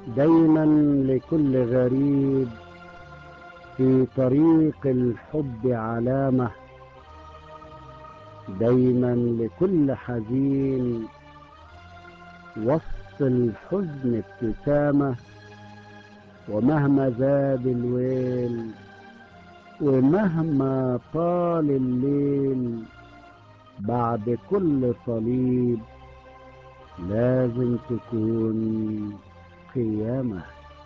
دايما لكل غريب في طريق الحب علامة دايما لكل حزين وسط الحزن ابتسامة ومهما زاد الويل ومهما طال الليل بعد كل صليب لازم تكون قيامة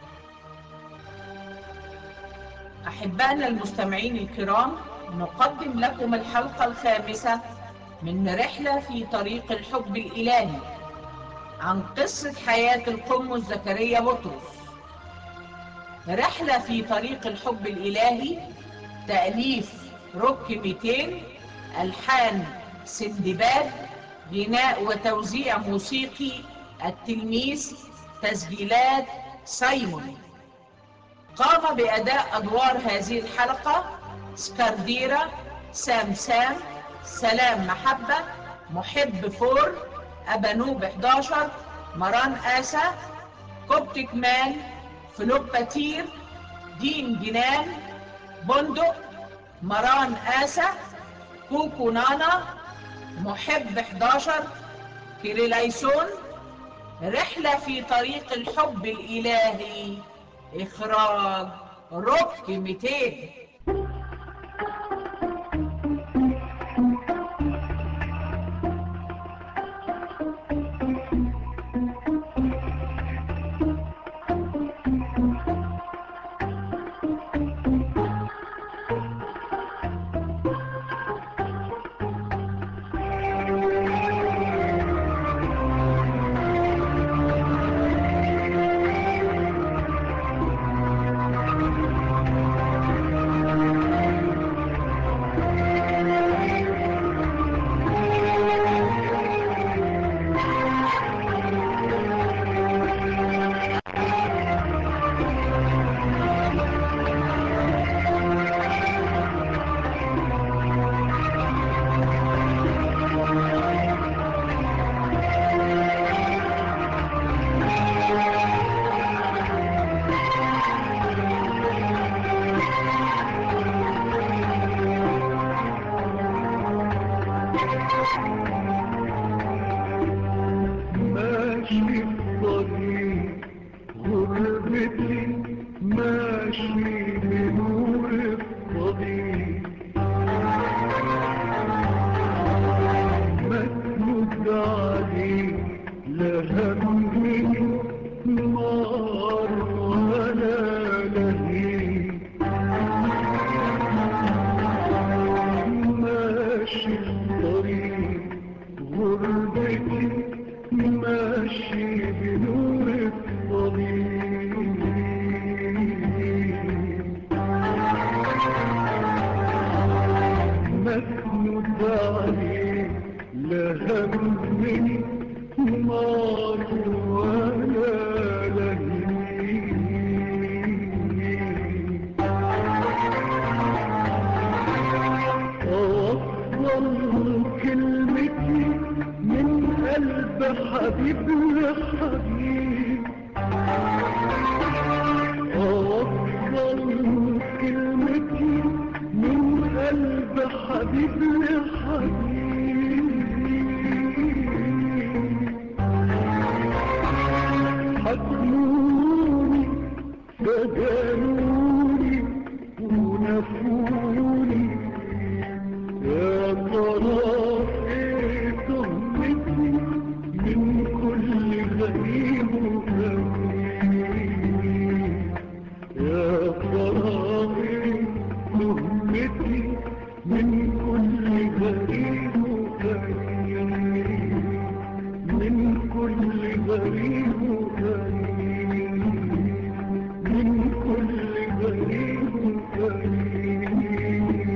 أحبائنا المستمعين الكرام نقدم لكم الحلقة الخامسة من رحلة في طريق الحب الإلهي عن قصة حياة القمص زكريا بطرس رحلة في طريق الحب الإلهي تأليف روك 200 ألحان سندباد غناء وتوزيع موسيقي التلميذ تسجيلات سايمون قام بأداء أدوار هذه الحلقة سكارديرا سام سام سلام محبة محب فور أبانوب 11 مران آسا كوبتك مان فلوب باتير دين جنان بندق مران آسا كوكو نانا محب 11 كيريلايسون رحلة في طريق الحب الإلهي إخراج روك 200 ماشي الطريق غربتي ماشي بنور الطريق ما تمد عليك لا همي نار ولا لهيب ماشي الطريق غربتي ماشي بنور الطريق مسند عليك لا همي نار ولا لهيب أوصل كلمتي من قلب حبيب لحبيب أوصل كلمتي من قلب حبيب لحبيب حكموني فجانوني ونفوني يا ترى ايه تهمتي من كل غريب وغريب يا ترى ايه تهمتي من كل غريب وغريب من كل غريب وغريب من كل غريب وغريب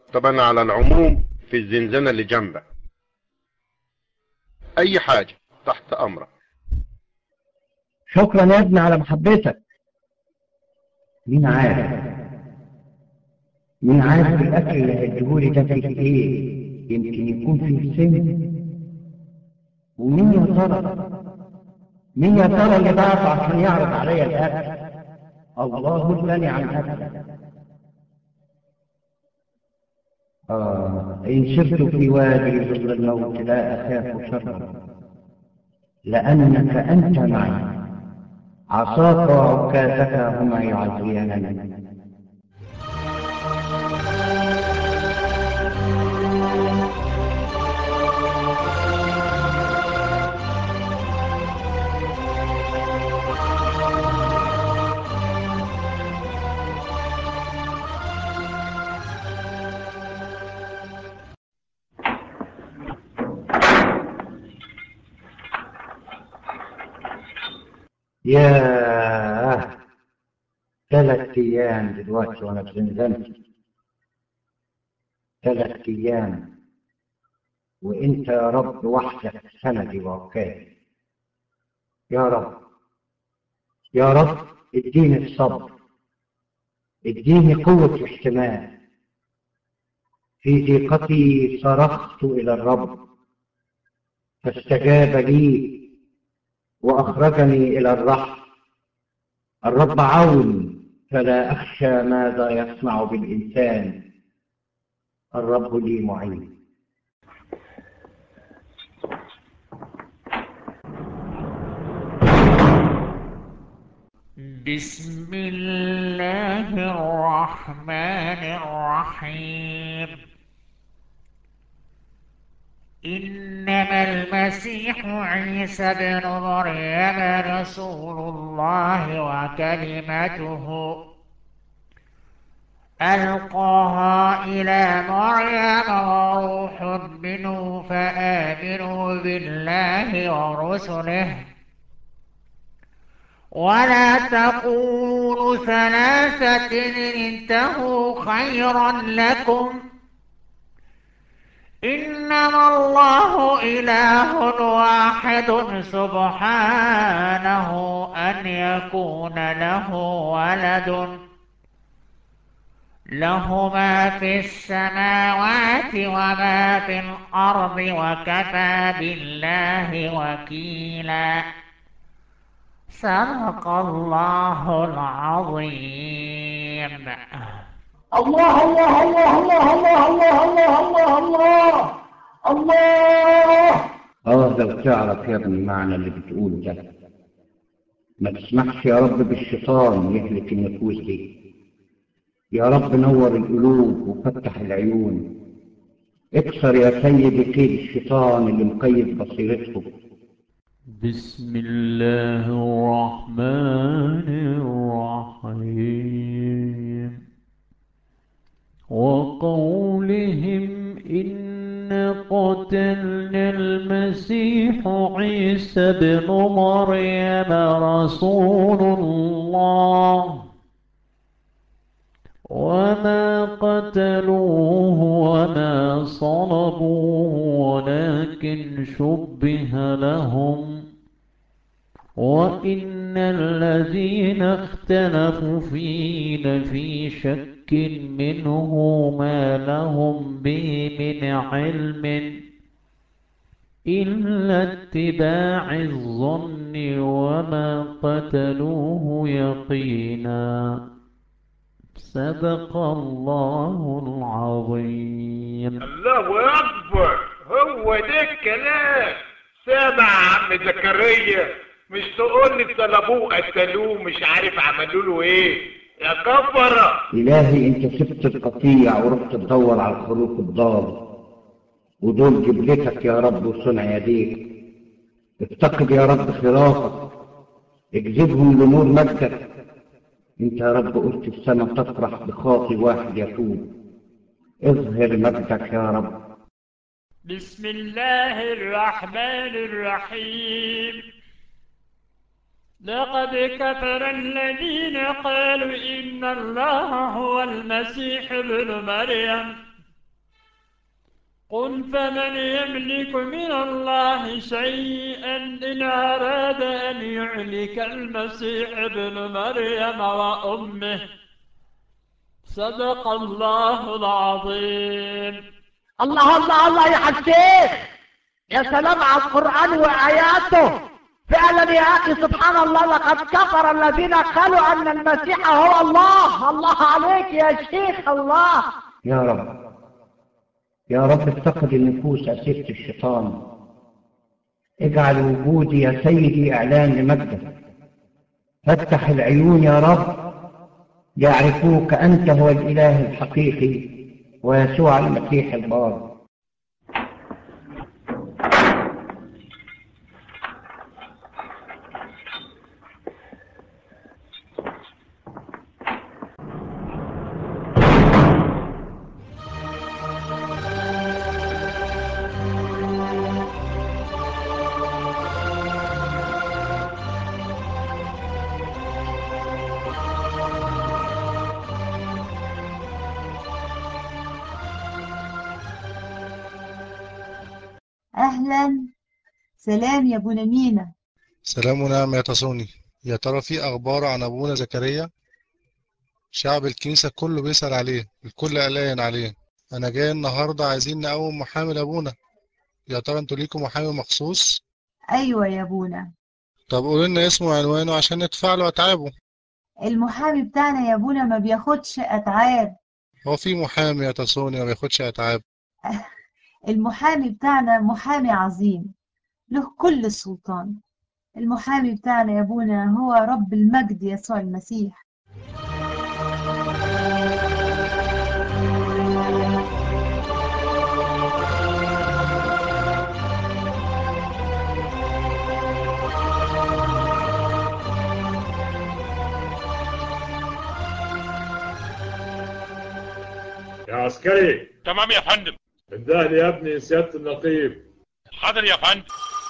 طبعا على العموم في الزنزانة اللي جنبك اي حاجة تحت امرك شكرا يا ابني على محبتك مين عارف مين عارف الاكل اللي هيديهولي ده فيه ايه يمكن يكون فيه سم ومين يا ترى مين يا ترى اللي بعته عشان يعرض عليا الاكل الله الغني عن اكل آه إن سرت في وادي ظل الموت لا أخاف شرا لأنك أنت معي عصاك وعكازك هما يعزيانني ياه ثلاث أيام دلوقتي وأنا في زنزانتي ثلاث أيام وأنت يا رب وحدك سندي وعكازي يا رب يا رب اديني الصبر اديني قوة الاحتمال في ضيقتي صرخت إلى الرب فاستجاب لي وأخرجني إلى الرحم الرب عوني فلا أخشى ماذا يصنع بالإنسان الرب لي معين بسم الله الرحمن الرحيم إنما المسيح عيسى بن مريم رسول الله وكلمته ألقاها إلى مريم وروح منه فآمنوا بالله ورسله ولا تقولوا ثلاثة انتهوا خيرا لكم إنما الله إله واحد سبحانه أن يكون له ولد له ما في السماوات وما في الأرض وكفى بالله وكيلا صدق الله العظيم الله الله الله الله الله الله الله الله الله الله اه لو تعرف يا ابني معنى اللي بتقوله ده ما تسمحش يا رب بالشيطان يهلك النفوس دي يا رب نور القلوب وفتح العيون اكسر يا سيدي كيد الشيطان اللي مقيد بصيرتهم بسم الله الرحمن الرحيم وقولهم إن قتلنا المسيح عيسى بن مريم رسول الله وما قتلوه وما صلبوه ولكن شبه لهم وإن الذين اختلفوا فيه لفي شك منه ما لهم به من علم إلا اتباع الظن وما قتلوه يقينا صدق الله العظيم الله اكبر هو ده الكلام سامع يا عم زكريا مش تقول لي طلبوه قتلوه مش عارف عملوا له ايه يا كفره إلهي أنت سبت القطيع ورحت تدور على الخروف الضال ودول جبلتك يا رب وصنع يديك افتقد يا رب خرافك اجذبهم لنور مجدك انت يا رب قلت السماء تفرح بخاطي واحد يتوب اظهر مجدك يا رب بسم الله الرحمن الرحيم لقد كفر الذين قالوا إن الله هو المسيح ابن مريم قل فمن يملك من الله شيئا إن أراد أن يهلك المسيح ابن مريم وأمه صدق الله العظيم الله الله الله يا حسين يا سلام على القرآن وآياته فعلا يا أخي سبحان الله لقد كفر الذين قالوا أن المسيح هو الله الله عليك يا شيخ الله يا رب يا رب افتقد النفوس أسيرة الشيطان اجعل وجودي يا سيدي إعلان لمجدك فتح العيون يا رب يعرفوك أنت هو الإله الحقيقي ويسوع المسيح البار أهلا سلام يا أبو نمينة سلام ونعم يا تصوني يا ترى في أخبار عن أبونا زكريا شعب الكنيسة كله بيسأل عليه الكل قلقان عليه أنا جاي النهاردة عايزين نقوم محامي لأبونا يا ترى انتوا ليكوا محامي مخصوص أيوة يا أبونا طب قولوا لنا اسمه وعنوانه عشان ندفع له أتعابه المحامي بتاعنا يا أبونا ما بياخدش أتعاب هو في محامي يا تصوني ما بياخدش أتعاب المحامي بتاعنا محامي عظيم له كل السلطان المحامي بتاعنا يا أبونا هو رب المجد يسوع المسيح يا عسكري تمام يا فندم انده لي يا ابني سيادة النقيب حاضر يا فندم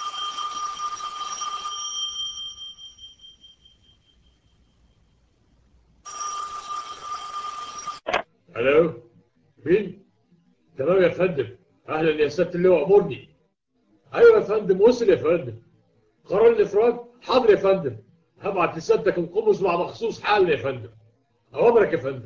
الو مين تمام يا فندم اهلا يا سيادة اللواء امرني ايوه يا فندم وصل يا فندم قرار الافراج حاضر يا فندم هبعت لسيادتك القمص مع مخصوص حالا يا فندم اوامرك يا فندم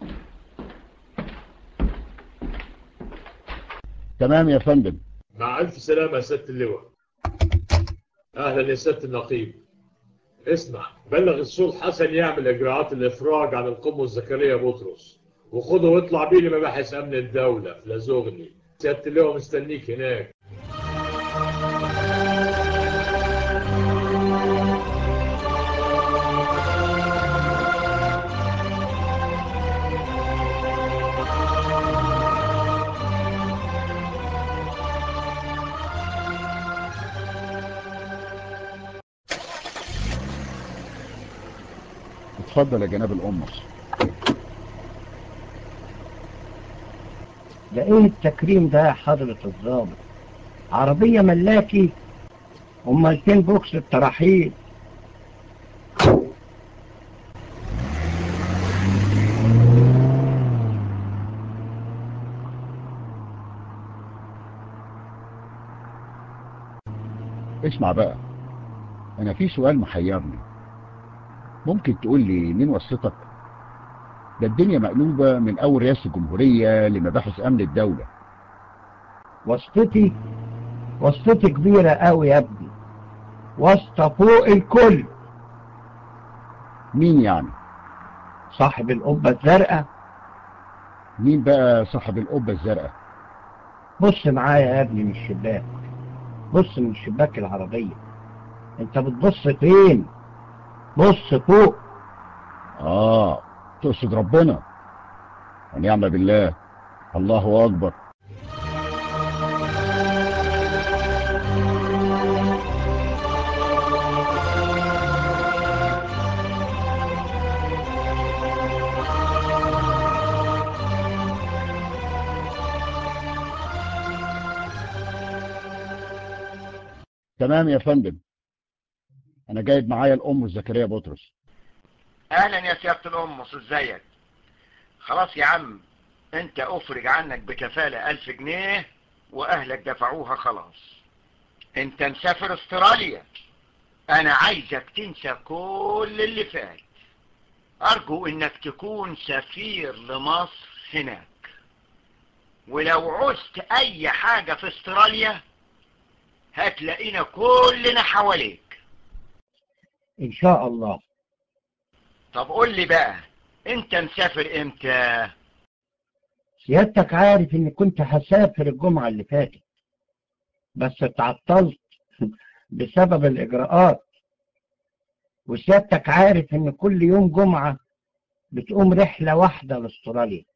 تمام يا فندم مع الف سلامة يا سيادة اللواء اهلا يا سيادة النقيب اسمع بلغ السول حسن يعمل اجراءات الافراج عن القمص زكريا بطرس وخده واطلع بيه لمباحث امن الدولة في لازوغني سيادة اللواء مستنيك هناك اتفضل يا جناب القمص ده ايه التكريم ده يا حضرة الضابط عربية ملاكي امال فين بوكس التراحيل اسمع بقى انا في سؤال محيرني ممكن تقول لي مين وسطك ده الدنيا مقلوبة من اول رئاسة الجمهورية لمباحث امن الدولة واسطتي واسطتي كبيرة قوي يا ابني واسطة فوق الكل مين يعني صاحب القبة الزرقاء مين بقى صاحب القبة الزرقاء بص معايا يا ابني من الشباك بص من شباك العربية انت بتبص فين بص فوق اه تقصد ربنا ونعم بالله الله اكبر تمام يا فندم انا جايب معايا الام زكريا بطرس اهلا يا سيادة القمص ازيك خلاص يا عم انت افرج عنك بكفالة الف جنيه واهلك دفعوها خلاص انت مسافر استراليا انا عايزك تنسى كل اللي فات ارجو انك تكون سفير لمصر هناك ولو عزت اي حاجة في استراليا هتلاقينا كلنا حواليك ان شاء الله طب قول لي بقى انت مسافر امتى سيادتك عارف اني كنت هسافر الجمعة اللي فاتت بس اتعطلت بسبب الاجراءات وسيادتك عارف ان كل يوم جمعة بتقوم رحلة واحدة لاستراليا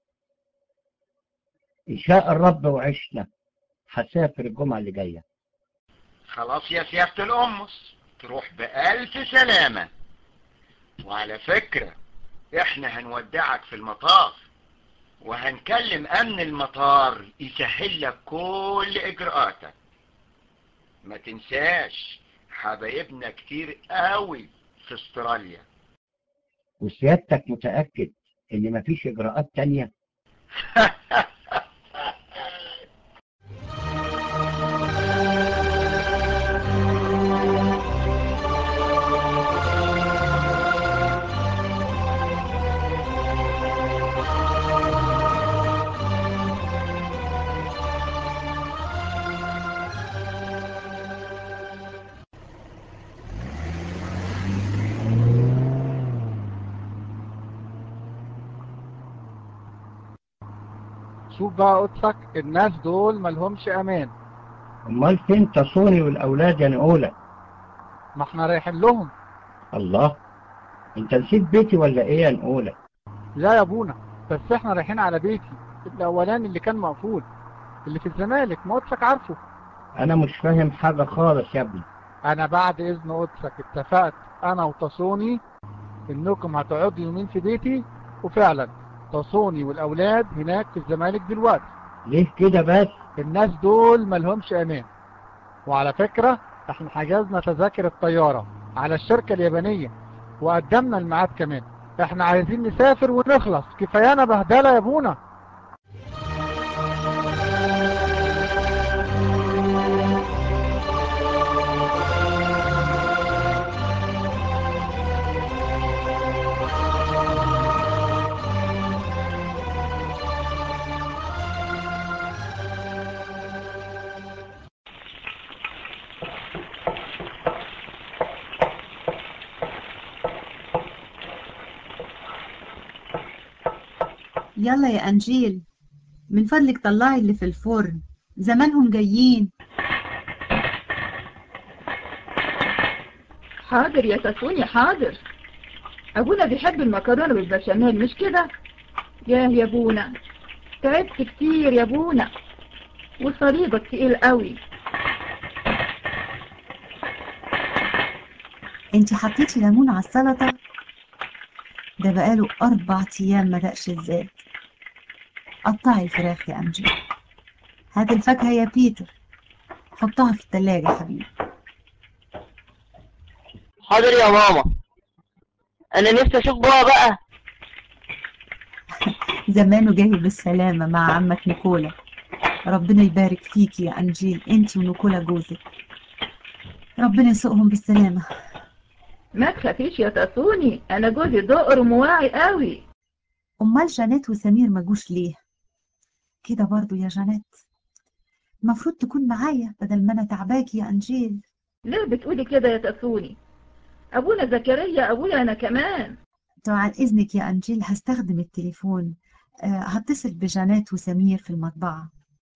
ان شاء الرب وعشنا هسافر الجمعة اللي جاية خلاص يا سيادة القمص تروح بألف سلامة وعلى فكرة احنا هنودعك في المطار وهنكلم امن المطار يسهل لك كل اجراءاتك ما تنساش حبايبنا كتير قوي في استراليا وسيادتك متأكد ان مفيش اجراءات تانية شوف بقى قدسك الناس دول ملهمش امان امال فين تصوني والاولاد يا نقولة ما احنا رايحين لهم الله انت نسيت بيتي ولا ايه يا نقولة لا يا ابونا بس احنا رايحين على بيتي الاولاني اللي كان مقفول اللي في الزمالك ما قدسك عارفه انا مش فاهم حاجة خالص يا ابني انا بعد اذن قدسك اتفقت انا وتصوني انكم هتقعدوا يومين في بيتي وفعلا تصوني والاولاد هناك في الزمالك دلوقتي ليه كده بس الناس دول ملهمش امان وعلى فكرة احنا حجزنا تذاكر الطيارة على الشركة اليابانية وقدمنا الميعاد كمان احنا عايزين نسافر ونخلص كفايانا بهدلة يا ابونا يلا يا أنجيل من فضلك طلعي اللي في الفرن زمانهم جايين حاضر يا تسوني حاضر أبونا بيحب المكرونة بالبشاميل مش كده ياه يا ابونا تعبت كتير يا ابونا وصليبك تقيل قوي انتي حطيتي ليمون على السلطة ده بقاله أربع أيام ما دقش الزيت قطعي الفراخ يا أنجيل هات الفاكهة يا بيتر حطها في التلاجة يا حبيبي حاضر يا ماما انا نفسي اشوف بابا بقى زمانه جاي بالسلامة مع عمك نيكولا ربنا يبارك فيكي يا أنجيل انتي ونيكولا جوزك ربنا يسوقهم بالسلامة ما تخافيش يا تسوني أنا جوزي دقر ومواعي قوي أمال جانيت وسمير ما جوش ليه كده برضو يا جانيت المفروض تكون معايا بدل ما أنا تعباكي يا أنجيل ليه بتقولي كده يا تسوني أبونا زكريا أبويا أنا كمان طبعا إذنك يا أنجيل هستخدم التليفون أه هتصل بجانيت وسمير في المطبعة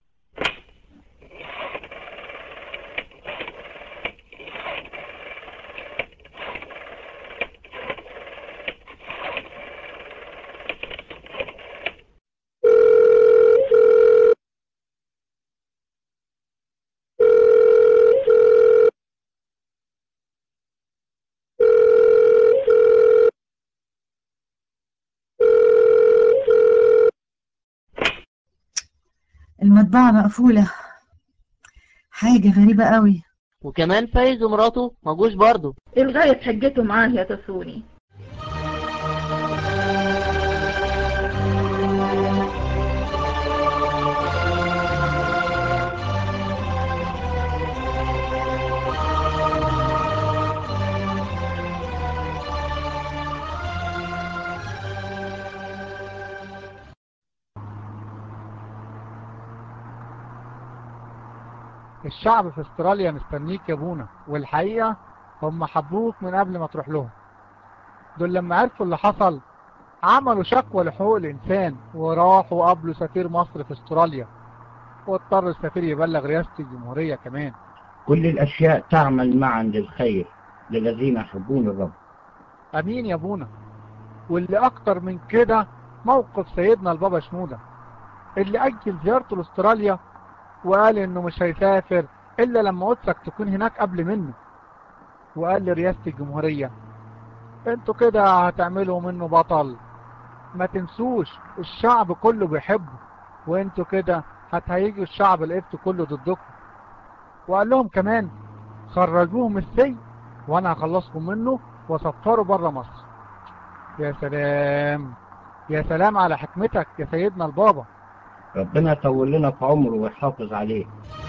المطبعة مقفولة حاجة غريبة قوي وكمان فايز ومراته ما جوش برضه الغاية حجته معاه يا تسوني الشعب في استراليا مستنيك يا ابونا والحقيقة هم حبوك من قبل ما تروح لهم دول لما عرفوا اللي حصل عملوا شكوى لحقوق الإنسان وراحوا قابلوا سفير مصر في استراليا واضطر السفير يبلغ رئاسة الجمهورية كمان كل الأشياء تعمل معا للخير للذين يحبون الرب أمين يا ابونا واللي أكتر من كده موقف سيدنا البابا شنودة اللي أجل زيارته لاستراليا وقال إنه مش هيسافر إلا لما قدسك تكون هناك قبل منه وقال لرئاسة الجمهورية انتوا كده هتعملوا منه بطل ما تنسوش الشعب كله بيحبه وانتوا كده هتهيجوا الشعب القبط كله ضدكم وقال لهم كمان خرجوه من السجن وانا هخلصكم منه وسفروا بره مصر يا سلام يا سلام على حكمتك يا سيدنا البابا ربنا يطول لنا في عمره ويحافظ عليه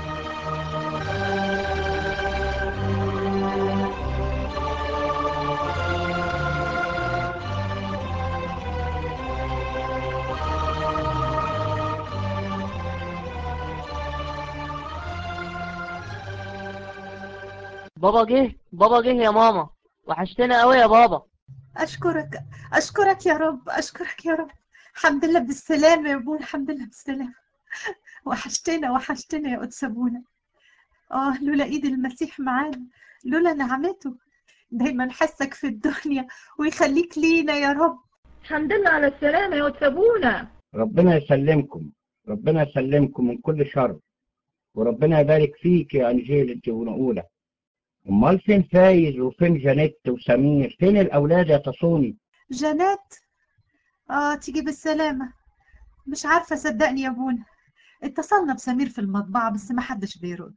بابا جه بابا جه يا ماما وحشتنا قوي يا بابا أشكرك أشكرك يا رب أشكرك يا رب الحمد لله بالسلامة يا ابونا الحمد لله بالسلامة وحشتنا وحشتنا يا قدس ابونا آه لولا إيد المسيح معانا لولا نعمته دايما حسك في الدنيا ويخليك لينا يا رب الحمد لله على السلامة يا قدس ابونا ربنا يسلمكم ربنا يسلمكم من كل شر وربنا يبارك فيك يا أنجيل انت ونقولة امال فين فايز وفين جانيت وسمير فين الاولاد يا تصوني جانات آه تيجي بالسلامة مش عارفة صدقني يا ابونا اتصلنا بسمير في المطبعة بس ما حدش بيرد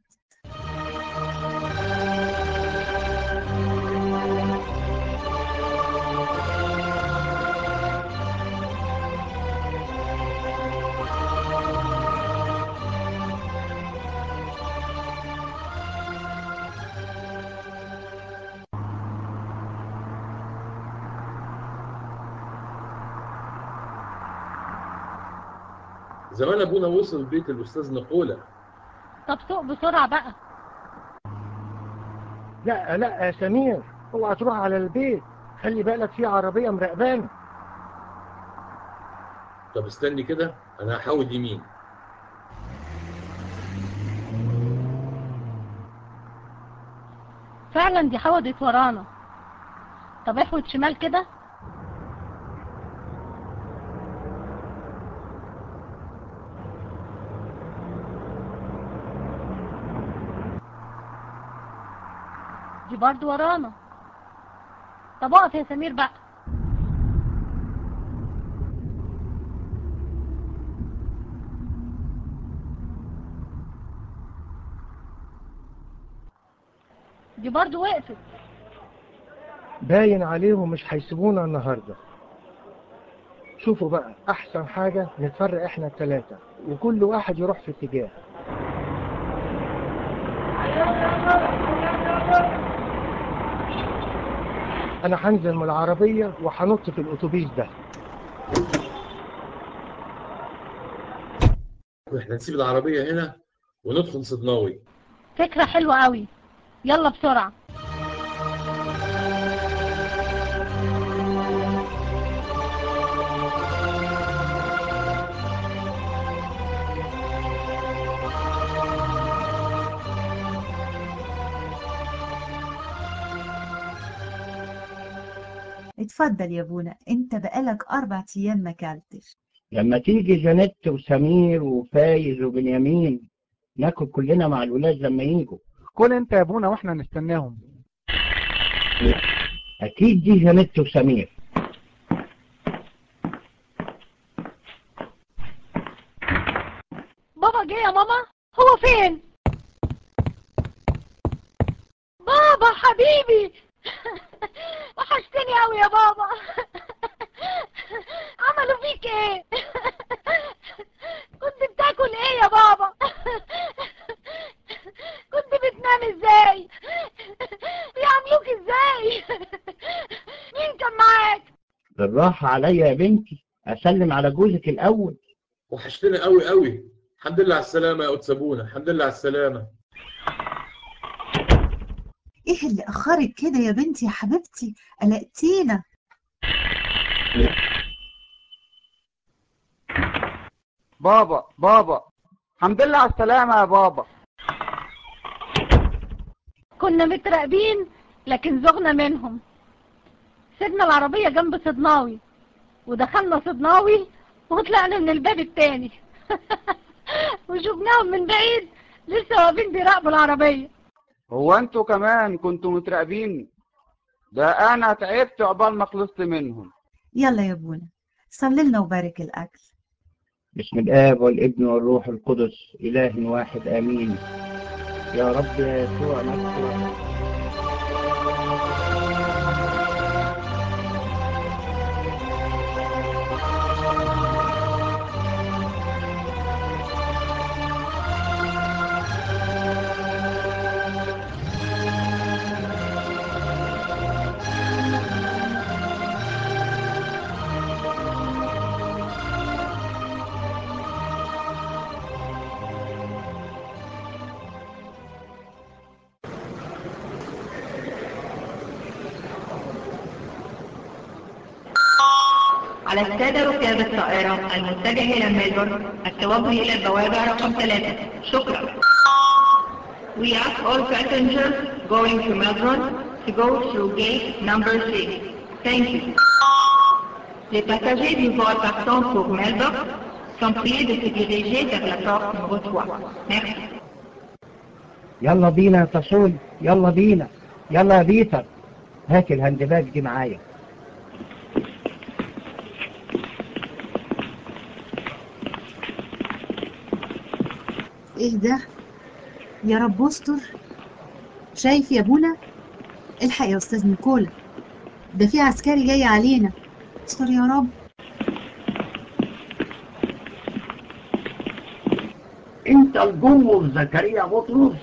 زمان ابونا وصل بيت الاستاذ نقوله طب سوق بسرعة بقى لا لا يا سمير اوعى تروح على البيت خلي بالك في عربية مراقبانا طب استني كده انا هحاول يمين فعلا دي حودت ورانا طب احود شمال كده دي برضو ورانا طب اقف يا سمير بقى دي برضو وقفت باين عليهم مش هيسيبونا النهاردة شوفوا بقى احسن حاجة نتفرق احنا التلاتة وكل واحد يروح في اتجاه انا هنزل من العربية وهنط في الاتوبيس ده احنا نسيب العربيه هنا وندخل صدناوي فكرة حلوة قوي يلا بسرعة اتفضل يا ابونا انت بقالك اربع ايام ما اكلتش لما تيجي جانيت وسمير وفايز وبنيامين ناكل كلنا مع الولاد لما يجوا كل انت يا ابونا واحنا نستناهم اكيد دي جانيت وسمير بابا جه يا ماما هو فين بابا حبيبي وحشتني قوي يا بابا عملوا فيك ايه كنت بتاكل ايه يا بابا كنت بتنام ازاي بيعملوك ازاي مين كان معاك بالراحة عليا يا بنتي اسلم على جوزك الاول وحشتنا قوي قوي الحمد لله على السلامه يا قدس ابونا الحمد لله على السلامه ايه اللي اخرك كده يا بنتي يا حبيبتي قلقتينا بابا بابا الحمد لله على السلامة يا بابا كنا متراقبين لكن زغنا منهم سيبنا العربية جنب صدناوي ودخلنا صدناوي وطلعنا من الباب التاني وشفناهم من بعيد لسه واقفين بيراقبوا العربية هو انتوا كمان كنتوا متراقبين ده انا تعبت عقبال ما خلصت منهم يلا يا ابونا صلي لنا وبارك الاكل بسم الآب والابن والروح القدس إله واحد آمين يا رب يا يسوع نذكرك على السادة ركاب الطائرة المتجه إلى ميلبورن التوجه إلى البوابة رقم ثلاثة شكرا We ask all passengers going to Melbourne to go through gate number 6. Thank you. Les passagers du vol partant pour Melbourne sont priés de se diriger vers la porte numéro 3. Merci. يلا بينا يا تصول يلا بينا يلا يا بيتر هات الهندباج دي معايا ايه ده يا رب استر شايف يا ابونا الحق يا استاذ نيكولا ده في عسكري جاي علينا استر يا رب انت الجمهور زكريا بطرس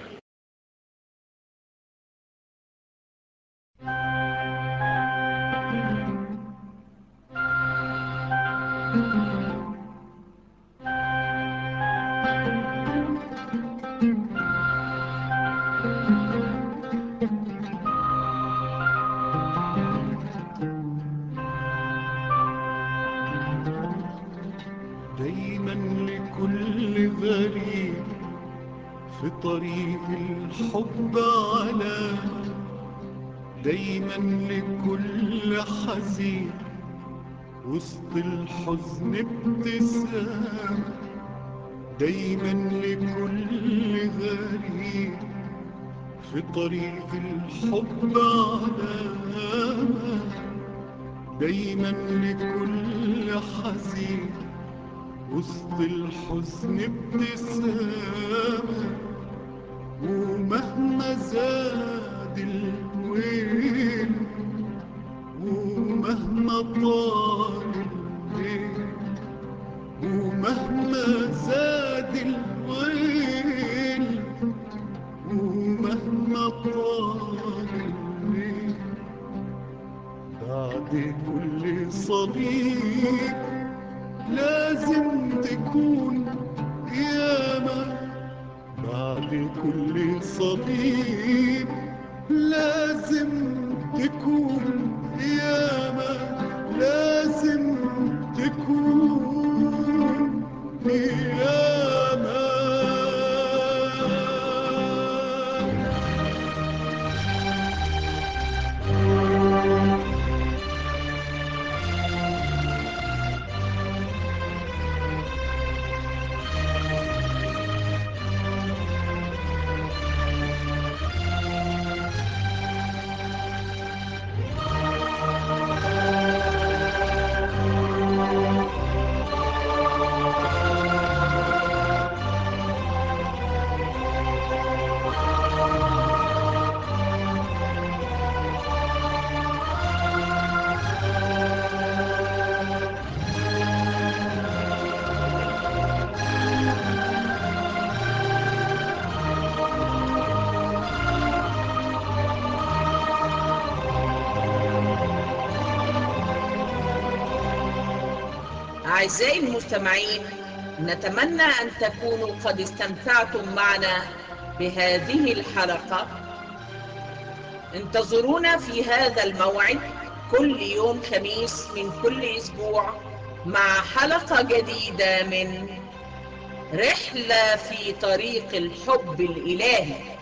دايما لكل غريب في طريق الحب علامة دايما لكل حزين وسط الحزن ابتسامة دايما لكل غريب في طريق الحب علامة دايما لكل حزين وسط الحزن ابتسامة ومهما زاد الويل ومهما طال الليل ومهما زاد الويل ومهما طال الليل بعد كل صليب لازم تكون قيامة بعد كل صليب لازم تكون قيامة لازم تكون قيامة أعزائي المستمعين نتمنى أن تكونوا قد استمتعتم معنا بهذه الحلقة انتظرونا في هذا الموعد كل يوم خميس من كل أسبوع مع حلقة جديدة من رحلة في طريق الحب الإلهي